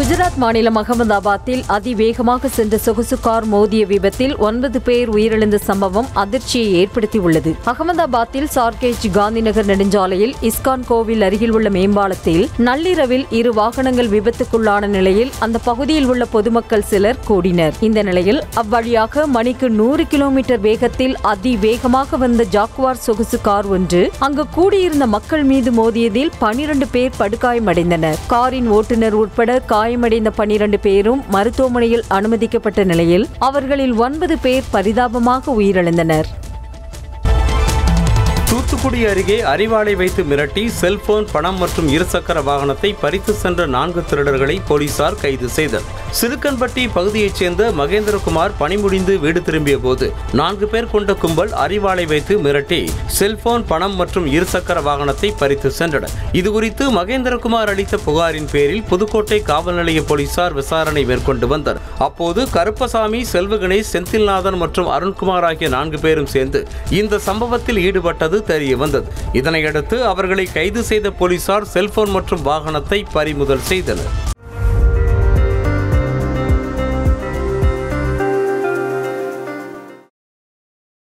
குஜராத் மாநிலம் அகமதாபாத்தில் அதிவேகமாக சென்ற சொகுசு கார் மோதிய விபத்தில் ஒன்பது பேர் உயிரிழந்த சம்பவம் அதிர்ச்சியை ஏற்படுத்தியுள்ளது அகமதாபாத்தில் சார்கேஜ் காந்திநகர் நெடுஞ்சாலையில் இஸ்கான் கோவில் அருகில் உள்ள மேம்பாலத்தில் நள்ளிரவில் இரு வாகனங்கள் விபத்துக்குள்ளான நிலையில் அந்த பகுதியில் உள்ள பொதுமக்கள் சிலர் கூடினர் இந்த நிலையில் அவ்வழியாக மணிக்கு நூறு கிலோமீட்டர் வேகத்தில் அதிவேகமாக வந்த ஜாக்குவார் சொகுசு கார் ஒன்று அங்கு கூடியிருந்த மக்கள் மீது மோதியதில் பனிரண்டு பேர் படுகாயமடைந்தனர் காரின் ஓட்டுநர் உட்பட காயமடைந்த பனிரண்டு பேரும் மருத்துவமனையில் அனுமதிக்கப்பட்ட நிலையில் அவர்களில் ஒன்பது பேர் பரிதாபமாக உயிரிழந்தனர் தூத்துக்குடி அருகே அறிவாளை வைத்து மிரட்டி செல்போன் பணம் மற்றும் இருசக்கர வாகனத்தை பறித்து சென்ற நான்கு திருடர்களை போலீசார் கைது செய்தனர் சிறுக்கன்பட்டி பகுதியைச் சேர்ந்த மகேந்திரகுமார் பணி முடிந்து வீடு திரும்பிய போது நான்கு பேர் கொண்ட கும்பல் அறிவாளை வைத்து மிரட்டி செல்போன் பணம் மற்றும் இருசக்கர வாகனத்தை பறித்து சென்றனர் இதுகுறித்து மகேந்திரகுமார் அளித்த புகாரின் பேரில் புதுக்கோட்டை காவல் நிலைய போலீசார் விசாரணை மேற்கொண்டு வந்தனர் அப்போது கருப்பசாமி செல்வகணேஷ் செந்தில்நாதன் மற்றும் அருண்குமார் ஆகிய நான்கு பேரும் சேர்ந்து இந்த சம்பவத்தில் ஈடுபட்டது தெரிய வந்தது இதனையடுத்து அவர்களை கைது செய்த போலீசார் செல்போன் மற்றும் வாகனத்தை பறிமுதல் செய்தனர்